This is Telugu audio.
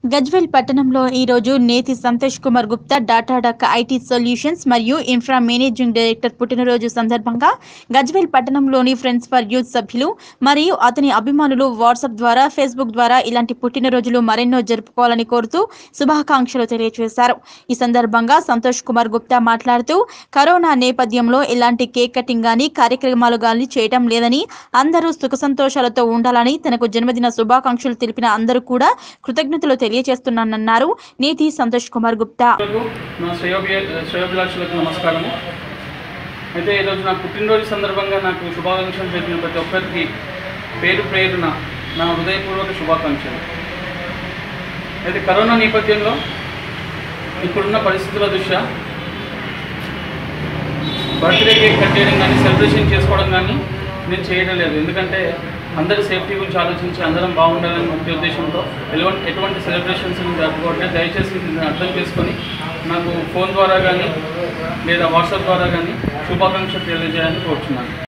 గజ్వేల్ పట్టణంలో ఈ రోజు నేతి సంతోష్ కుమార్ గుప్తా డాటాడక్ ఐటీ సొల్యూషన్స్ మరియు ఇన్ఫ్రా మేనేజింగ్ డైరెక్టర్ పుట్టినరోజు సందర్భంగా గజ్వేల్ పట్టణంలోని ఫ్రెండ్స్ ఫర్ యూత్ సభ్యులు మరియు అతని అభిమానులు వాట్సాప్ ద్వారా ఫేస్బుక్ ద్వారా ఇలాంటి పుట్టినరోజులు మరెన్నో జరుపుకోవాలని కోరుతూ శుభాకాంక్షలు తెలియజేశారు ఈ సందర్భంగా సంతోష్ కుమార్ గుప్తా మాట్లాడుతూ కరోనా నేపథ్యంలో ఇలాంటి కేక్ కటింగ్ గాని కార్యక్రమాలు గాని చేయటం లేదని అందరూ సుఖ సంతోషాలతో ఉండాలని తనకు జన్మదిన శుభాకాంక్షలు తెలిపిన అందరూ కూడా కృతజ్ఞతలు తెలియజేస్తున్నానన్నారు నీతి సంతోష్ కుమార్ గుప్తా లకు నా శ్రేయోభి శ్రేయోభిలాషులకు నమస్కారము అయితే ఈరోజు నా పుట్టినరోజు సందర్భంగా నాకు శుభాకాంక్షలు తెలిపిన ప్రతి ఒక్కరికి పేరు పేరున నా హృదయపూర్వక శుభాకాంక్షలు అయితే కరోనా నేపథ్యంలో ఇప్పుడున్న పరిస్థితుల దృష్ట్యా బర్త్డే కేక్ కట్ చేయడం కానీ సెలబ్రేషన్ చేసుకోవడం కానీ నేను చేయడం లేదు ఎందుకంటే అందరి సేఫ్టీ గురించి ఆలోచించి అందరం బాగుండాలని ముఖ్య ఉద్దేశంతో ఎటువంటి ఎటువంటి సెలబ్రేషన్స్ జరుపుకోవట్లేదు దయచేసి దీన్ని అర్థం చేసుకొని నాకు ఫోన్ ద్వారా కానీ లేదా వాట్సాప్ ద్వారా కానీ శుభాకాంక్షలు తెలియజేయాలని కోరుతున్నాను